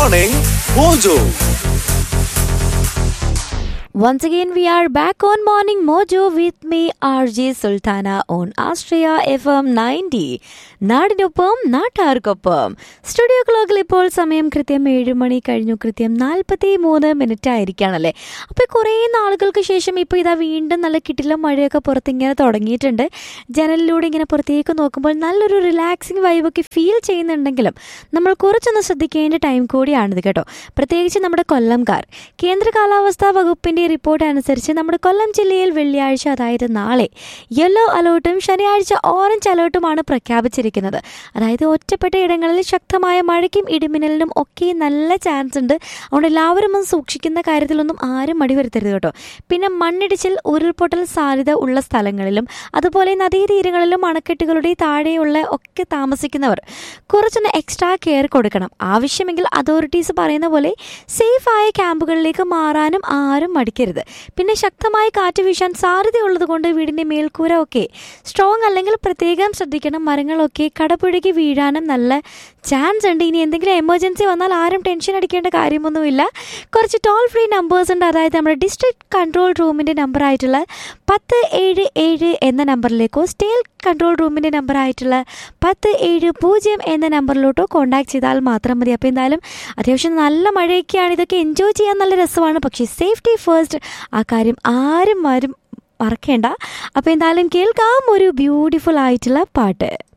Morning Mojo. Once again, we are back on Morning Mojo with me, RJ Sultana, on Astria FM 90. നാടിനൊപ്പം നാട്ടാർക്കൊപ്പം studio ക്ലോക്കിൽ ഇപ്പോൾ സമയം കൃത്യം ഏഴ് മണി കഴിഞ്ഞു കൃത്യം നാൽപ്പത്തി മൂന്ന് മിനിറ്റ് ആയിരിക്കുകയാണല്ലേ അപ്പോൾ കുറേ നാളുകൾക്ക് ശേഷം ഇപ്പോൾ ഇതാ വീണ്ടും നല്ല കിട്ടില്ല മഴയൊക്കെ പുറത്തിങ്ങനെ തുടങ്ങിയിട്ടുണ്ട് ജനലിലൂടെ ഇങ്ങനെ പുറത്തേക്ക് നോക്കുമ്പോൾ നല്ലൊരു റിലാക്സിങ് വൈബൊക്കെ ഫീൽ ചെയ്യുന്നുണ്ടെങ്കിലും നമ്മൾ കുറച്ചൊന്ന് ശ്രദ്ധിക്കേണ്ട ടൈം കൂടിയാണിത് കേട്ടോ പ്രത്യേകിച്ച് നമ്മുടെ കൊല്ലംകാർ കേന്ദ്ര കാലാവസ്ഥാ വകുപ്പിന്റെ റിപ്പോർട്ട് അനുസരിച്ച് നമ്മുടെ കൊല്ലം ജില്ലയിൽ വെള്ളിയാഴ്ച അതായത് നാളെ യെല്ലോ അലേർട്ടും ശനിയാഴ്ച ഓറഞ്ച് അലേർട്ടുമാണ് പ്രഖ്യാപിച്ചിരിക്കുന്നത് അതായത് ഒറ്റപ്പെട്ട ഇടങ്ങളിൽ ശക്തമായ മഴയ്ക്കും ഇടിമിന്നലിനും ഒക്കെ നല്ല ചാൻസ് ഉണ്ട് അതുകൊണ്ട് എല്ലാവരും ഒന്ന് സൂക്ഷിക്കുന്ന കാര്യത്തിലൊന്നും ആരും മടിവരുത്തരുത് കേട്ടോ പിന്നെ മണ്ണിടിച്ചിൽ ഉരുൾപൊട്ടൽ സാധ്യത ഉള്ള സ്ഥലങ്ങളിലും അതുപോലെ നദീതീരങ്ങളിലും അണക്കെട്ടുകളുടെ താഴെയുള്ള ഒക്കെ താമസിക്കുന്നവർ കുറച്ചൊന്ന് എക്സ്ട്രാ കെയർ കൊടുക്കണം ആവശ്യമെങ്കിൽ അതോറിറ്റീസ് പറയുന്ന പോലെ സേഫായ ക്യാമ്പുകളിലേക്ക് മാറാനും ആരും മടിക്കരുത് പിന്നെ ശക്തമായ കാറ്റ് വീശാൻ സാധ്യതയുള്ളത് കൊണ്ട് വീടിന്റെ മേൽക്കൂര ഒക്കെ സ്ട്രോങ് അല്ലെങ്കിൽ പ്രത്യേകം ശ്രദ്ധിക്കണം മരങ്ങളൊക്കെ കടപുഴകി വീഴാനും നല്ല ചാൻസ് ഉണ്ട് ഇനി എന്തെങ്കിലും എമർജൻസി വന്നാൽ ആരും ടെൻഷൻ അടിക്കേണ്ട കാര്യമൊന്നുമില്ല കുറച്ച് ടോൾ ഫ്രീ നമ്പേഴ്സ് ഉണ്ട് അതായത് നമ്മുടെ ഡിസ്ട്രിക്ട് കൺട്രോൾ റൂമിൻ്റെ നമ്പർ ആയിട്ടുള്ള പത്ത് ഏഴ് ഏഴ് എന്ന നമ്പറിലേക്കോ സ്റ്റേറ്റ് കൺട്രോൾ റൂമിൻ്റെ നമ്പർ ആയിട്ടുള്ള പത്ത് ഏഴ് പൂജ്യം എന്ന നമ്പറിലോട്ടോ കോൺടാക്ട് ചെയ്താൽ മാത്രം മതി അപ്പോൾ എന്തായാലും അത്യാവശ്യം നല്ല മഴയൊക്കെയാണ് ഇതൊക്കെ എൻജോയ് ചെയ്യാൻ നല്ല രസമാണ് പക്ഷേ സേഫ്റ്റി ഫസ്റ്റ് ആ കാര്യം ആരും ആരും മറക്കേണ്ട അപ്പോൾ എന്തായാലും കേൾക്കാം ഒരു ബ്യൂട്ടിഫുൾ ആയിട്ടുള്ള പാട്ട്